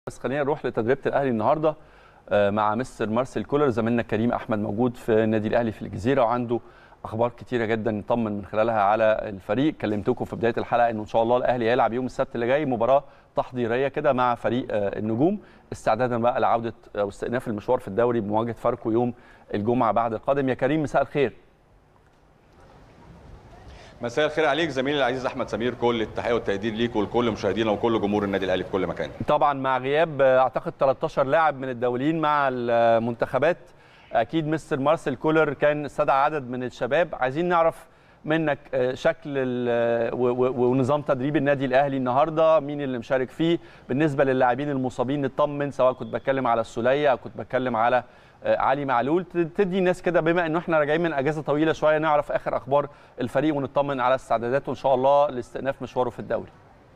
بس خلينا نروح لتدريبه الاهلي النهارده آه، مع مستر مارسيل كولر زميلنا كريم احمد موجود في النادي الاهلي في الجزيره وعنده اخبار كتيره جدا نطمن من خلالها على الفريق كلمتكم في بدايه الحلقه انه ان شاء الله الاهلي هيلعب يوم السبت اللي جاي مباراه تحضيريه كده مع فريق آه، النجوم استعدادا بقى لعوده او استئناف المشوار في الدوري بمواجهه فاركو يوم الجمعه بعد القادم يا كريم مساء الخير مساء الخير عليك زميلي العزيز احمد سمير كل التحيه والتقدير ليك ولكل مشاهدينا وكل جمهور النادي الاهلي في كل مكان طبعا مع غياب آه، اعتقد 13 لاعب من الدوليين مع المنتخبات اكيد مستر مارسيل كولر كان استدعى عدد من الشباب عايزين نعرف منك آه، شكل ال- و- و- ونظام تدريب النادي الاهلي النهارده مين اللي مشارك فيه بالنسبه للاعبين المصابين نطمن سواء كنت بتكلم على السوليه او كنت بتكلم على آه، علي معلول ت- تدي الناس كده بما انه احنا راجعين من اجازه طويله شويه نعرف اخر اخبار الفريق ونطمن على استعداداته ان شاء الله لاستئناف مشواره في الدوري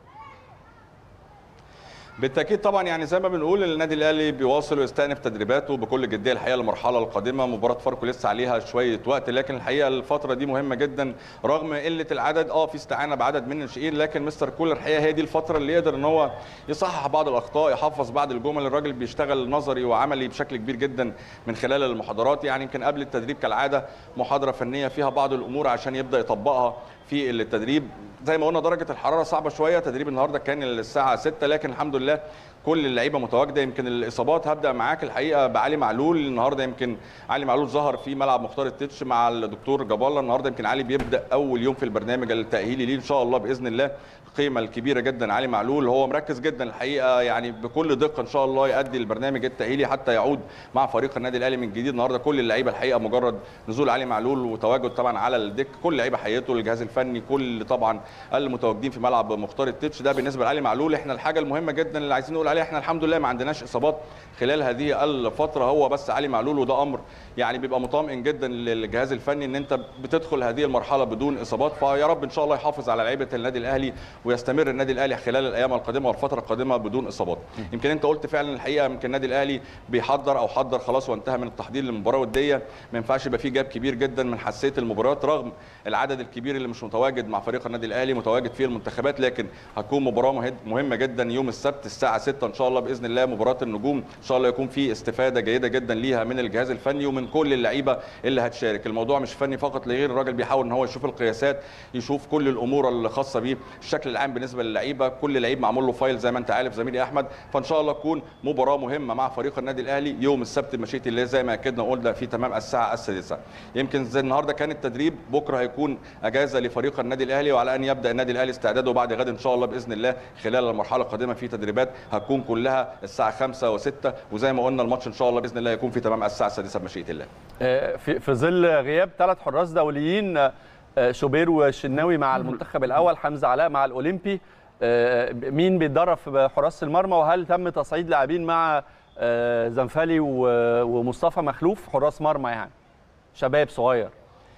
بالتاكيد طبعا يعني زي ما بنقول النادي الاهلي بيواصل ويستأنف تدريباته بكل جديه الحقيقه المرحله القادمه مباراه فاركو لسه عليها شويه وقت لكن الحقيقه الفتره دي مهمه جدا رغم قله العدد اه في استعانه بعدد من الناشئين لكن مستر كولر الحقيقه هي دي الفتره اللي يقدر ان هو يصحح بعض الاخطاء يحفظ بعض الجمل الراجل بيشتغل نظري وعملي بشكل كبير جدا من خلال المحاضرات يعني يمكن قبل التدريب كالعاده محاضره فنيه فيها بعض الامور عشان يبدا يطبقها في التدريب زي ما قلنا درجه الحراره صعبه شويه تدريب النهارده كان الساعه 6 لكن الحمد لله كل اللعيبه متواجده يمكن الاصابات هبدا معاك الحقيقه بعلي معلول النهارده يمكن علي معلول ظهر في ملعب مختار التتش مع الدكتور جبالة النهارده يمكن علي بيبدا اول يوم في البرنامج التاهيلي ليه ان شاء الله باذن الله القيمه الكبيره جدا علي معلول هو مركز جدا الحقيقه يعني بكل دقه ان شاء الله يؤدي البرنامج التاهيلي حتى يعود مع فريق النادي الاهلي من جديد النهارده كل اللعيبه الحقيقه مجرد نزول علي معلول وتواجد طبعا على الدك كل اللعيبه حيته الجهاز الفني كل طبعا المتواجدين في ملعب مختار التتش ده بالنسبه لعلي معلول احنا الحاجه المهمه جدا اللي عايزين نقول عليها احنا الحمد لله ما عندناش اصابات خلال هذه الفتره هو بس علي معلول وده امر يعني بيبقى مطمئن جدا للجهاز الفني ان انت بتدخل هذه المرحله بدون اصابات فيا رب ان شاء الله يحافظ على لعيبه النادي الاهلي ويستمر النادي الاهلي خلال الايام القادمه والفتره القادمه بدون اصابات يمكن انت قلت فعلا الحقيقه يمكن النادي الاهلي بيحضر او حضر خلاص وانتهى من التحضير للمباراه الوديه ما ينفعش يبقى فيه جاب كبير جدا من حساسيه المباريات رغم العدد الكبير اللي مش متواجد مع فريق النادي الاهلي متواجد فيه المنتخبات لكن هتكون مباراه مهد- مهمه جدا يوم السبت الساعه 6 ان شاء الله باذن الله مباراه النجوم ان شاء الله يكون في استفاده جيده جدا ليها من الجهاز الفني ومن كل اللعيبه اللي هتشارك الموضوع مش فني فقط لغير الراجل بيحاول ان هو يشوف القياسات يشوف كل الامور الخاصه بيه الشكل العام بالنسبه للعيبه كل لعيب معمول له فايل زي ما انت عارف زميلي احمد فان شاء الله تكون مباراه مهمه مع فريق النادي الاهلي يوم السبت بمشيئه الله زي ما اكدنا وقلنا في تمام الساعه السادسه يمكن زي النهارده كان التدريب بكره هيكون اجازه لفريق النادي الاهلي وعلى ان يبدا النادي الاهلي استعداده بعد غد ان شاء الله باذن الله خلال المرحله القادمه في تدريبات هتكون كلها الساعه 5 و6 وزي ما قلنا الماتش ان شاء الله باذن الله يكون في تمام الساعه السادسه بمشيئه الله آه، في في ظل غياب ثلاث حراس دوليين آه، شوبير والشناوي مع المنتخب الاول حمزه علاء مع الاولمبي آه، مين بيتدرب في حراس المرمى وهل تم تصعيد لاعبين مع آه، زنفالي و- ومصطفى مخلوف حراس مرمى يعني شباب صغير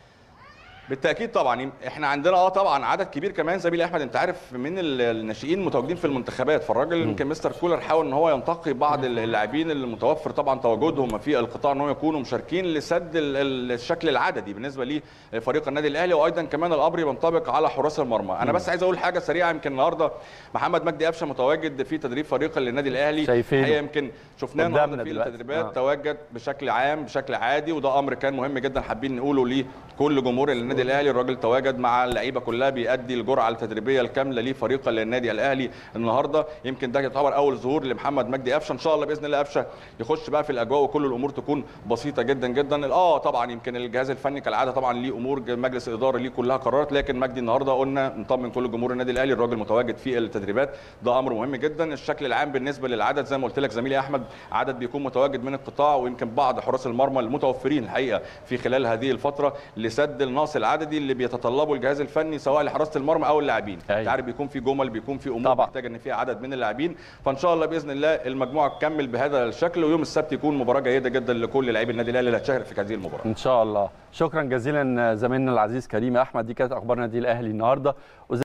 بالتاكيد طبعا احنا عندنا اه طبعا عدد كبير كمان زميلي احمد انت عارف من ال- الناشئين متواجدين في المنتخبات فالراجل يمكن مستر كولر حاول ان هو ينتقي بعض ال- اللاعبين اللي متوفر طبعا تواجدهم في القطاع ان هم يكونوا مشاركين لسد ال- ال- الشكل العددي بالنسبه لفريق النادي الاهلي وايضا كمان الامر ينطبق على حراس المرمى انا بس عايز اقول حاجه سريعه يمكن النهارده محمد مجدي قفشه متواجد في تدريب فريق النادي الاهلي شايفينه. الحقيقة يمكن شفناه قدامنا النهارده في دلوقتي. التدريبات آه. تواجد بشكل عام بشكل عادي وده امر كان مهم جدا حابين نقوله لكل جمهور النادي الاهلي الراجل تواجد مع اللعيبه كلها بيأدي الجرعه التدريبيه الكامله لفريق النادي الاهلي النهارده يمكن ده يعتبر اول ظهور لمحمد مجدي قفشه ان شاء الله باذن الله قفشه يخش بقى في الاجواء وكل الامور تكون بسيطه جدا جدا اه طبعا يمكن الجهاز الفني كالعاده طبعا ليه امور مجلس الاداره ليه كلها قرارات لكن مجدي النهارده قلنا نطمن كل جمهور النادي الاهلي الراجل متواجد في التدريبات ده امر مهم جدا الشكل العام بالنسبه للعدد زي ما قلت لك زميلي احمد عدد بيكون متواجد من القطاع ويمكن بعض حراس المرمى المتوفرين الحقيقه في خلال هذه الفتره لسد النقص العددي اللي بيتطلبه الجهاز الفني سواء لحراسه المرمى او اللاعبين أيوة. انت عارف بيكون في جمل بيكون في امور طبعا. محتاج ان فيها عدد من اللاعبين فان شاء الله باذن الله المجموعه تكمل بهذا الشكل ويوم السبت يكون مباراه جيده جدا لكل لاعبي النادي الاهلي اللي هتشارك في هذه المباراه ان شاء الله شكرا جزيلا زميلنا العزيز كريم احمد دي كانت اخبار النادي الاهلي النهارده